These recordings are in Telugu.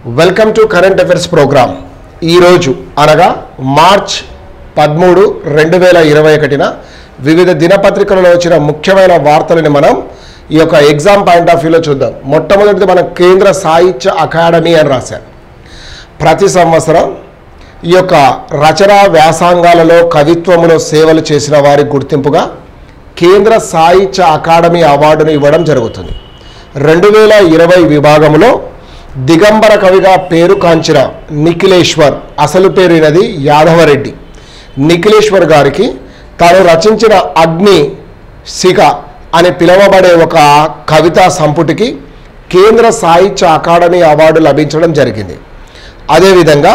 welcome to current affairs programme ఈరోజు అనగా మార్చ్ పదమూడు రెండు వేల ఇరవై ఒకటిన వివిధ దినపత్రికలలో వచ్చిన ముఖ్యమైన వార్తలని మనం ఈ యొక్క ఎగ్జామ్ పాయింట్ ఆఫ్ వ్యూలో చూద్దాం మొట్టమొదటిది మన కేంద్ర సాహిత్య అకాడమీ అని రాశారు ప్రతి సంవత్సరం ఈ యొక్క రచన వ్యాసంగాలలో కవిత్వములో సేవలు చేసిన వారి గుర్తింపుగా కేంద్ర సాహిత్య అకాడమీ అవార్డును ఇవ్వడం జరుగుతుంది రెండు వేల ఇరవై విభాగంలో దిగంబర కవిగా పేరు కాంచిన నిఖిలేశ్వర్ అసలు పేరునది యాదవరెడ్డి నిఖిలేశ్వర్ గారికి తాను రచించిన అగ్ని శిఖ అని పిలువబడే ఒక కవితా సంపుటికి కేంద్ర సాహిత్య అకాడమీ అవార్డు లభించడం జరిగింది అదేవిధంగా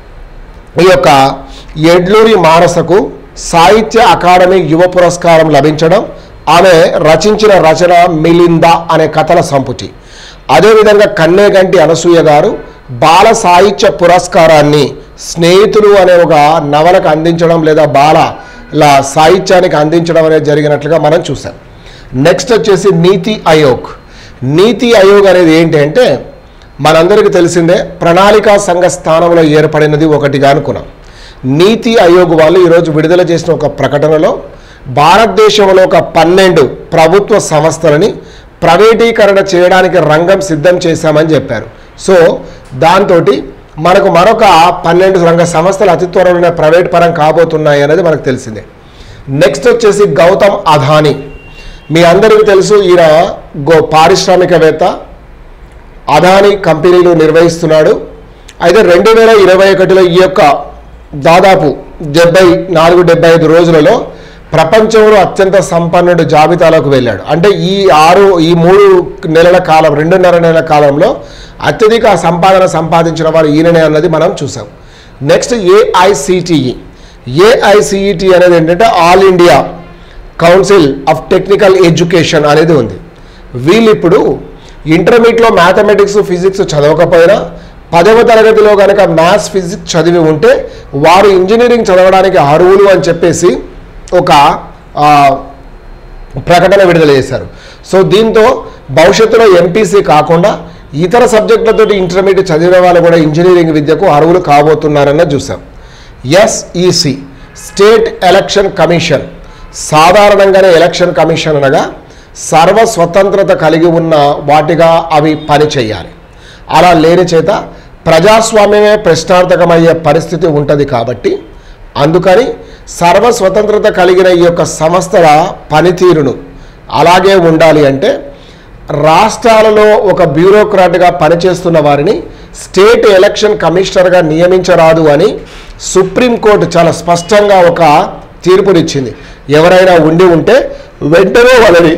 ఈ యొక్క ఎడ్లూరి మానసకు సాహిత్య అకాడమీ యువ పురస్కారం లభించడం ఆమె రచించిన రచన మిలింద అనే కథల సంపుటి అదేవిధంగా కన్నేగంటి అనసూయ గారు బాల సాహిత్య పురస్కారాన్ని స్నేహితులు అనే ఒక నవలకు అందించడం లేదా బాల లా సాహిత్యానికి అందించడం అనేది జరిగినట్లుగా మనం చూసాం నెక్స్ట్ వచ్చేసి నీతి ఆయోగ్ నీతి ఆయోగ్ అనేది ఏంటి అంటే మనందరికీ తెలిసిందే ప్రణాళికా సంఘ స్థానంలో ఏర్పడినది ఒకటిగా అనుకున్నాం నీతి ఆయోగ్ వాళ్ళు ఈరోజు విడుదల చేసిన ఒక ప్రకటనలో భారతదేశంలో ఒక పన్నెండు ప్రభుత్వ సంస్థలని ప్రైవేటీకరణ చేయడానికి రంగం సిద్ధం చేశామని చెప్పారు సో దాంతో మనకు మరొక పన్నెండు రంగ సంస్థలు అతి త్వరలోనే ప్రైవేట్ పరం కాబోతున్నాయి అనేది మనకు తెలిసిందే నెక్స్ట్ వచ్చేసి గౌతమ్ అదానీ మీ అందరికీ తెలుసు ఈయన గో పారిశ్రామికవేత్త అదానీ కంపెనీలు నిర్వహిస్తున్నాడు అయితే రెండు వేల ఇరవై ఒకటిలో ఈ యొక్క దాదాపు డెబ్బై నాలుగు డెబ్బై ఐదు రోజులలో ప్రపంచంలో అత్యంత సంపన్నుడు జాబితాలోకి వెళ్ళాడు అంటే ఈ ఆరు ఈ మూడు నెలల కాలం రెండున్నర నెలల కాలంలో అత్యధిక సంపాదన సంపాదించిన వారు ఈయననే అన్నది మనం చూసాం నెక్స్ట్ ఏఐసిటిఈ ఏఐసిఈటి అనేది ఏంటంటే all India council of technical education అనేది ఉంది వీళ్ళు ఇప్పుడు ఇంటర్మీడియట్లో మ్యాథమెటిక్స్ ఫిజిక్స్ చదవకపోయినా పదవ తరగతిలో కనుక మ్యాథ్స్ ఫిజిక్స్ చదివి ఉంటే వారు ఇంజనీరింగ్ చదవడానికి అర్హులు అని చెప్పేసి ఒక ఆ, ప్రకటన విడుదల చేశారు సో దీంతో భవిష్యత్తులో ఎంపీసీ కాకుండా ఇతర సబ్జెక్టులతో ఇంటర్మీడియట్ చదివిన వాళ్ళు కూడా ఇంజనీరింగ్ విద్యకు అర్హులు కాబోతున్నారన్న చూసాం ఎస్ఈసి స్టేట్ ఎలక్షన్ కమిషన్ సాధారణంగానే ఎలక్షన్ కమిషన్ అనగా సర్వ స్వతంత్రత కలిగి ఉన్న వాటిగా అవి పని చేయాలి అలా లేని చేత ప్రజాస్వామ్యమే ప్రశ్నార్థకమయ్యే పరిస్థితి ఉంటుంది కాబట్టి అందుకని సర్వ స్వతంత్రత కలిగిన ఈ యొక్క సంస్థల పనితీరును అలాగే ఉండాలి అంటే రాష్ట్రాలలో ఒక బ్యూరోక్రాట్గా పనిచేస్తున్న వారిని స్టేట్ ఎలక్షన్ కమిషనర్గా నియమించరాదు అని సుప్రీంకోర్టు చాలా స్పష్టంగా ఒక తీర్పునిచ్చింది ఎవరైనా ఉండి ఉంటే వెంటనే వాళ్ళని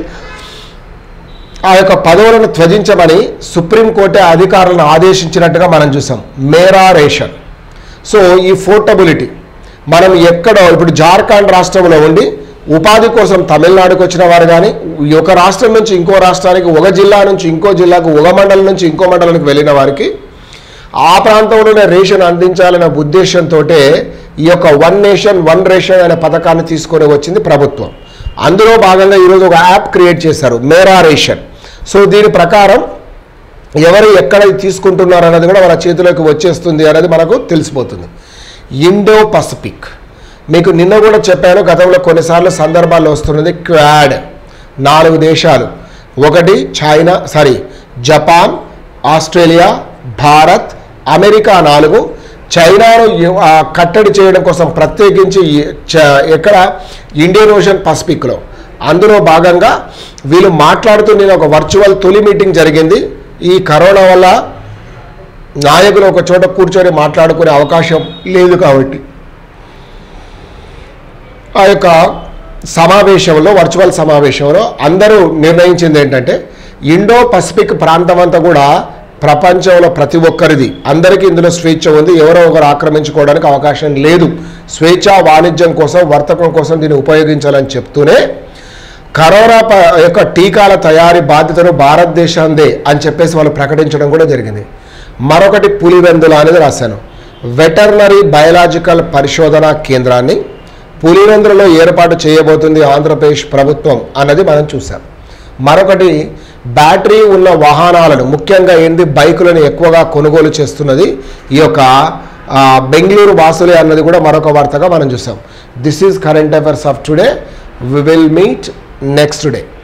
ఆ యొక్క పదవులను త్వజించమని సుప్రీంకోర్టే అధికారులను ఆదేశించినట్టుగా మనం చూసాం మేరా రేషన్ సో ఈ పోర్టబిలిటీ మనం ఎక్కడో ఇప్పుడు జార్ఖండ్ రాష్ట్రంలో ఉండి ఉపాధి కోసం తమిళనాడుకు వచ్చిన వారు కానీ ఒక రాష్ట్రం నుంచి ఇంకో రాష్ట్రానికి ఒక జిల్లా నుంచి ఇంకో జిల్లాకు ఒక మండలం నుంచి ఇంకో మండలానికి వెళ్ళిన వారికి ఆ ప్రాంతంలోనే రేషన్ అందించాలనే ఉద్దేశంతో ఈ యొక్క వన్ నేషన్ వన్ రేషన్ అనే పథకాన్ని తీసుకొని వచ్చింది ప్రభుత్వం అందులో భాగంగా ఈరోజు ఒక యాప్ క్రియేట్ చేశారు మేరా రేషన్ సో దీని ప్రకారం ఎవరు ఎక్కడ తీసుకుంటున్నారు అన్నది కూడా మన చేతిలోకి వచ్చేస్తుంది అనేది మనకు తెలిసిపోతుంది ఇండో పసిఫిక్ మీకు నిన్న కూడా చెప్పాను గతంలో కొన్నిసార్లు సందర్భాల్లో వస్తున్నది క్వాడ్ నాలుగు దేశాలు ఒకటి China sorry Japan Australia Bharat America నాలుగు చైనాను ఎ- ఆ, కట్టడి చేయడం కోసం ప్రత్యేకించి ఈ- చ- ఎక్కడ ఇండియన్ ఓషన్ పసిఫిక్లో అందులో భాగంగా వీళ్ళు మాట్లాడుతూ నేను ఒక వర్చువల్ తొలి మీటింగ్ జరిగింది ఈ కరోనా వల్ల నాయకులు ఒక చోట కూర్చొని మాట్లాడుకునే అవకాశం లేదు కాబట్టి ఆ యొక్క సమావేశంలో వర్చువల్ సమావేశంలో అందరూ నిర్ణయించింది ఏంటంటే ఇండో పసిఫిక్ ప్రాంతం అంతా కూడా ప్రపంచంలో ప్రతి ఒక్కరిది అందరికీ ఇందులో స్వేచ్ఛ ఉంది ఎవరో ఒకరు ఆక్రమించుకోవడానికి అవకాశం లేదు స్వేచ్ఛ వాణిజ్యం కోసం వర్తకం కోసం దీన్ని ఉపయోగించాలని చెప్తూనే కరోనా ప- యొక్క టీకాల తయారీ బాధ్యతను భారతదేశందే అని చెప్పేసి వాళ్ళు ప్రకటించడం కూడా జరిగింది మరొకటి పులివెందుల అనేది రాశాను వెటర్నరీ బయలాజికల్ పరిశోధనా కేంద్రాన్ని పులివెందులలో ఏర్పాటు చేయబోతుంది ఆంధ్రప్రదేశ్ ప్రభుత్వం అన్నది మనం చూసాం మరొకటి బ్యాటరీ ఉన్న వాహనాలను ముఖ్యంగా ఏంది బైకులను ఎక్కువగా కొనుగోలు చేస్తున్నది ఈ యొక్క ఆ, బెంగళూరు వాసులే అన్నది కూడా మరొక వార్తగా మనం చూసాం this is current affairs of today we will meet next day